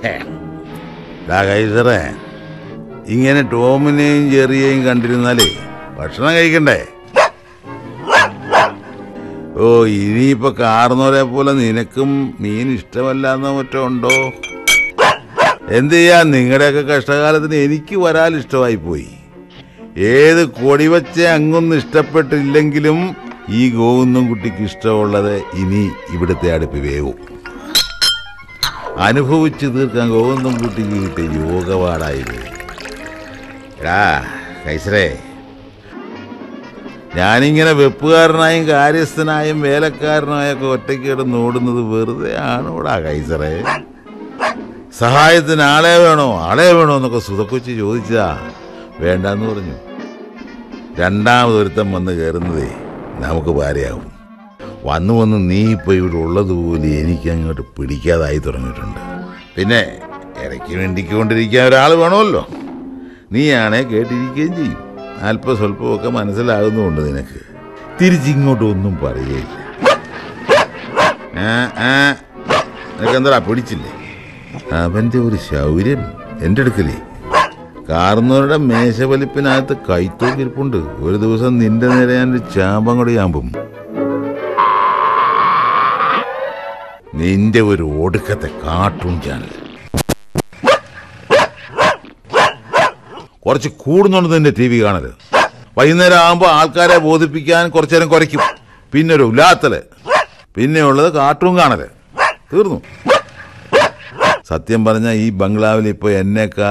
ഡാ കൈസറേ ഇങ്ങനെ ടോമിനെയും ജെറിയെയും കണ്ടിരുന്നാലേ ഭക്ഷണം കഴിക്കണ്ടേ ഓ ഇനിയിപ്പോ കാർന്നോരെ പോലെ നിനക്കും മീൻ ഇഷ്ടമല്ലാന്നോ മറ്റോ ഉണ്ടോ എന്ത് ചെയ്യാ നിങ്ങളുടെയൊക്കെ കഷ്ടകാലത്തിന് എനിക്ക് വരാൽ ഇഷ്ടമായി പോയി ഏത് കൊടിവച്ച അങ്ങൊന്നും ഇഷ്ടപ്പെട്ടില്ലെങ്കിലും ഈ ഗോവുന്നും കുട്ടിക്ക് ഇഷ്ടമുള്ളത് ഇനി ഇവിടുത്തെ അടുപ്പ് വേവും അനുഭവിച്ചു തീർക്കാൻ ഗോവിന്ദം കുട്ടിക്ക് കിട്ടിയ യോഗപാടായത് എടാ കൈസരേ ഞാനിങ്ങനെ വെപ്പുകാരനായും കാര്യസ്ഥനായും വേലക്കാരനായൊക്കെ ഒറ്റയ്ക്ക് കിടന്ന് ഓടുന്നത് വെറുതെ ആണോടാ കൈസറേ സഹായത്തിന് ആളെ വേണോ ആളെ വേണോ എന്നൊക്കെ സുതക്കൊച്ചി ചോദിച്ചാ വേണ്ടെന്ന് പറഞ്ഞു രണ്ടാമതൊരുത്തം വന്ന് കയറുന്നതേ നമുക്ക് ഭാര്യയാവും വന്നു വന്ന് നീ ഇപ്പൊ ഇവിടെ ഉള്ളതുപോലെ എനിക്ക് അങ്ങോട്ട് പിടിക്കാതായി തുടങ്ങിയിട്ടുണ്ട് പിന്നെ ഇടയ്ക്ക് വേണ്ടിക്കൊണ്ടിരിക്കാൻ ഒരാൾ വേണമല്ലോ നീയാണേ കേട്ടിരിക്കുകയും ചെയ്യും അല്പ സ്വല്പമൊക്കെ മനസ്സിലാകുന്നുണ്ട് നിനക്ക് തിരിച്ചിങ്ങോട്ട് ഒന്നും പറയുകയില്ല ആ, ആ, നിനക്കെന്താ പിടിച്ചില്ലേ അവന്റെ ഒരു ശൗര്യം എന്റെ അടുക്കലേ കാർന്നവരുടെ മേശവലിപ്പിനകത്ത് കൈത്തോക്കിരിപ്പുണ്ട് ഒരു ദിവസം നിന്റെ നേരെ ഞാൻ ഒരു ചാമ്പം കൂടി ചാമ്പും നിന്റെ ഒരു ഒടുക്കത്തെ കാർട്ടൂൺ ചാനൽ കുറച്ച് കൂടുന്നുണ്ട് നിന്റെ ടി വി കാണരുത് വൈകുന്നേരം ആകുമ്പോൾ ആൾക്കാരെ ബോധിപ്പിക്കാൻ കുറച്ചു നേരം കുറയ്ക്കും പിന്നെ ഒരു ഉലാത്തല് പിന്നെ ഉള്ളത് കാർട്ടൂൺ കാണല് തീർന്നു സത്യം പറഞ്ഞ ഈ ബംഗ്ലാവിൽ ഇപ്പൊ എന്നെക്കാൾ